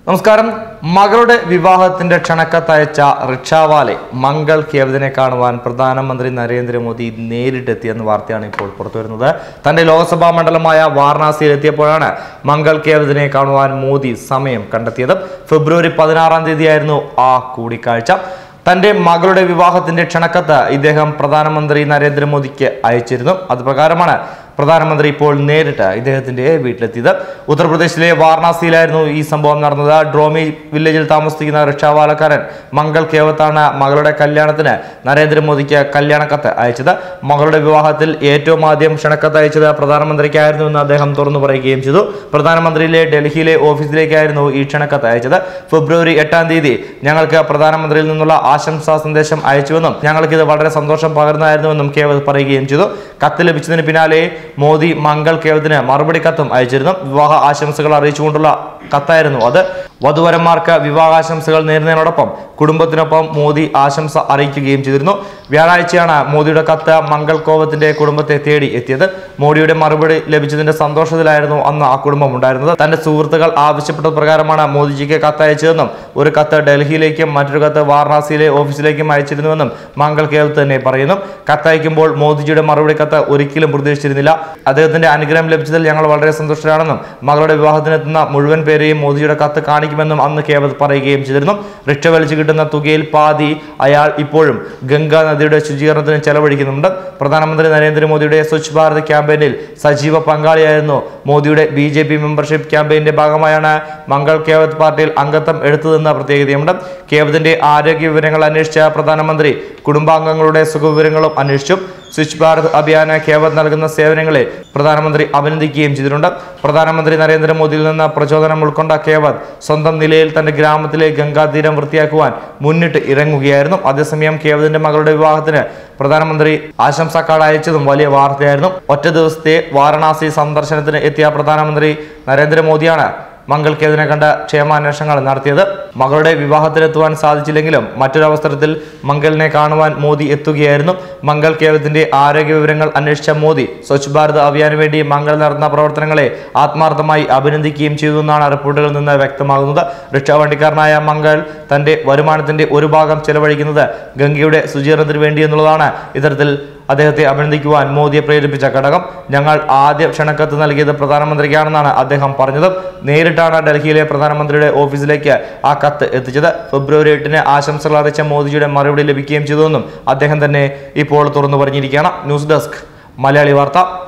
നമസ്കാരം മകളുടെ വിവാഹത്തിന്റെ ക്ഷണക്കത്തയച്ച റിക്ഷാവാലെ മംഗൾ കേവദിനെ കാണുവാൻ പ്രധാനമന്ത്രി നരേന്ദ്രമോദി നേരിട്ടെത്തിയെന്ന വാർത്തയാണ് ഇപ്പോൾ പുറത്തുവരുന്നത് തന്റെ ലോക്സഭാ മണ്ഡലമായ വാരണാസിയിൽ എത്തിയപ്പോഴാണ് മംഗൾ കേവദിനെ കാണുവാൻ മോദി സമയം കണ്ടെത്തിയത് ഫെബ്രുവരി പതിനാറാം തീയതിയായിരുന്നു ആ കൂടിക്കാഴ്ച തന്റെ മകളുടെ വിവാഹത്തിന്റെ ക്ഷണക്കത്ത് ഇദ്ദേഹം പ്രധാനമന്ത്രി നരേന്ദ്രമോദിക്ക് അയച്ചിരുന്നു അത് പ്രകാരമാണ് പ്രധാനമന്ത്രി ഇപ്പോൾ നേരിട്ട് ഇദ്ദേഹത്തിന്റെ വീട്ടിലെത്തിയത് ഉത്തർപ്രദേശിലെ വാരണാസിയിലായിരുന്നു ഈ സംഭവം നടന്നത് ഡ്രോമി വില്ലേജിൽ താമസിക്കുന്ന റിക്ഷാവാലക്കാരൻ മംഗൾ കേവത്താണ് മകളുടെ കല്യാണത്തിന് നരേന്ദ്രമോദിക്ക് കല്യാണക്കത്ത് അയച്ചത് മകളുടെ വിവാഹത്തിൽ ഏറ്റവും ആദ്യം ക്ഷണക്കത്ത് അയച്ചത് പ്രധാനമന്ത്രിക്കായിരുന്നു എന്ന് അദ്ദേഹം തുറന്നു പറയുകയും ചെയ്തു പ്രധാനമന്ത്രിയിലെ ഡൽഹിയിലെ ഓഫീസിലേക്കായിരുന്നു ഈ ക്ഷണക്കത്ത് അയച്ചത് ഫെബ്രുവരി എട്ടാം തീയതി ഞങ്ങൾക്ക് പ്രധാനമന്ത്രിയിൽ നിന്നുള്ള ആശംസാ സന്ദേശം അയച്ചുവെന്നും ഞങ്ങൾക്ക് ഇത് വളരെ സന്തോഷം പകർന്നായിരുന്നുവെന്നും കേവത് പറയുകയും ചെയ്തു കത്ത് ലഭിച്ചതിന് പിന്നാലെ മോദി മംഗൾ കേവത്തിന് മറുപടി കത്തും അയച്ചിരുന്നു വിവാഹ ആശംസകൾ അറിയിച്ചുകൊണ്ടുള്ള കത്തായിരുന്നു അത് വധുവരന്മാർക്ക് വിവാഹാശംസകൾ നേരുന്നതിനോടൊപ്പം കുടുംബത്തിനൊപ്പം മോദി ആശംസ അറിയിക്കുകയും ചെയ്തിരുന്നു വ്യാഴാഴ്ചയാണ് മോദിയുടെ കത്ത് മംഗൾ കോവത്തിന്റെ കുടുംബത്തെ തേടി എത്തിയത് മോഡിയുടെ മറുപടി ലഭിച്ചതിന്റെ സന്തോഷത്തിലായിരുന്നു അന്ന് ആ കുടുംബം ഉണ്ടായിരുന്നത് തന്റെ സുഹൃത്തുക്കൾ ആവശ്യപ്പെട്ട പ്രകാരമാണ് മോദിജിക്ക് കത്ത് അയച്ചതെന്നും ഒരു കത്ത് ഡൽഹിയിലേക്കും മറ്റൊരു കത്ത് വാരണാസിയിലെ ഓഫീസിലേക്കും അയച്ചിരുന്നുവെന്നും മംഗൾ കേവത്ത് തന്നെ പറയുന്നു കത്തയക്കുമ്പോൾ മോദിജിയുടെ മറുപടി കത്ത് ഒരിക്കലും പ്രതീക്ഷിച്ചിരുന്നില്ല അദ്ദേഹത്തിന്റെ അനുഗ്രഹം ലഭിച്ചതിൽ ഞങ്ങൾ വളരെ സന്തുഷ്ടരാണെന്നും മകളുടെ വിവാഹത്തിനെത്തുന്ന മുഴുവൻ പേരെയും മോദിയുടെ കത്ത് കാണിക്കുമെന്നും അന്ന് കേവത് പറയുകയും ചെയ്തിരുന്നു റിക്ഷ വലിച്ചു കിട്ടുന്ന തുകയിൽ പാതി അയാൾ ഇപ്പോഴും ഗംഗാ നദിയുടെ ശുചീകരണത്തിന് ചെലവഴിക്കുന്നുണ്ട് പ്രധാനമന്ത്രി നരേന്ദ്രമോദിയുടെ സ്വച്ഛ് ഭാരത് ക്യാമ്പയിനിൽ സജീവ പങ്കാളിയായിരുന്നു മോദിയുടെ ബി ജെ പി മെമ്പർഷിപ്പ് ക്യാമ്പയിന്റെ ഭാഗമായാണ് മംഗൾ കേവത് പാർട്ടിയിൽ അംഗത്വം എടുത്തതെന്ന പ്രത്യേകതയുണ്ട് കേവത്തിന്റെ ആരോഗ്യ വിവരങ്ങൾ അന്വേഷിച്ച പ്രധാനമന്ത്രി കുടുംബാംഗങ്ങളുടെ സുഖവിവരങ്ങളും അന്വേഷിച്ചു സ്വച്ഛ് ഭാരത് അഭിയാന് കേവത് നൽകുന്ന സേവനങ്ങളെ പ്രധാനമന്ത്രി അഭിനന്ദിക്കുകയും ചെയ്തിട്ടുണ്ട് പ്രധാനമന്ത്രി നരേന്ദ്രമോദിയിൽ നിന്ന് പ്രചോദനം ഉൾക്കൊണ്ട കേവത് സ്വന്തം നിലയിൽ തന്റെ ഗ്രാമത്തിലെ ഗംഗാതീരം വൃത്തിയാക്കുവാൻ മുന്നിട്ട് ഇറങ്ങുകയായിരുന്നു അതേസമയം കേവതിന്റെ മകളുടെ വിവാഹത്തിന് പ്രധാനമന്ത്രി ആശംസാ കാർഡ് അയച്ചതും വലിയ വാർത്തയായിരുന്നു ഒറ്റ ദിവസത്തെ വാരണാസി സന്ദർശനത്തിന് എത്തിയ പ്രധാനമന്ത്രി നരേന്ദ്രമോദിയാണ് മംഗൾ കേതിനെ കണ്ട ക്ഷേമാന്വേഷണങ്ങൾ നടത്തിയത് മകളുടെ വിവാഹത്തിലെത്തുവാൻ സാധിച്ചില്ലെങ്കിലും മറ്റൊരവസരത്തിൽ മംഗളിനെ കാണുവാൻ മോദി എത്തുകയായിരുന്നു മംഗൾ കേവത്തിന്റെ ആരോഗ്യ വിവരങ്ങൾ അന്വേഷിച്ച മോദി സ്വച്ഛ് ഭാരത് അഭിയാന് വേണ്ടി മംഗൾ നടന്ന പ്രവർത്തനങ്ങളെ ആത്മാർത്ഥമായി അഭിനന്ദിക്കുകയും ചെയ്തു എന്നാണ് റിപ്പോർട്ടുകളിൽ നിന്ന് വ്യക്തമാകുന്നത് റിക്ഷ വണ്ടിക്കാരനായ മംഗൾ തന്റെ വരുമാനത്തിന്റെ ഒരു ഭാഗം ചെലവഴിക്കുന്നത് ഗംഗയുടെ ശുചീകരണത്തിന് വേണ്ടി എന്നുള്ളതാണ് ഇത്തരത്തിൽ അദ്ദേഹത്തെ അഭിനന്ദിക്കുവാൻ മോദിയെ പ്രേരിപ്പിച്ച ഘടകം ഞങ്ങൾ ആദ്യ ക്ഷണക്കത്ത് നൽകിയത് പ്രധാനമന്ത്രിക്കാണെന്നാണ് അദ്ദേഹം പറഞ്ഞത് നേരിട്ടാണ് ഡൽഹിയിലെ പ്രധാനമന്ത്രിയുടെ ഓഫീസിലേക്ക് ആ കത്ത് എത്തിച്ചത് ഫെബ്രുവരി എട്ടിന് ആശംസകൾ അറിയിച്ച മോദിജിയുടെ മറുപടി ലഭിക്കുകയും ചെയ്തുവെന്നും അദ്ദേഹം തന്നെ ഇപ്പോൾ തുറന്നു പറഞ്ഞിരിക്കുകയാണ് ന്യൂസ് ഡെസ്ക് മലയാളി വാർത്ത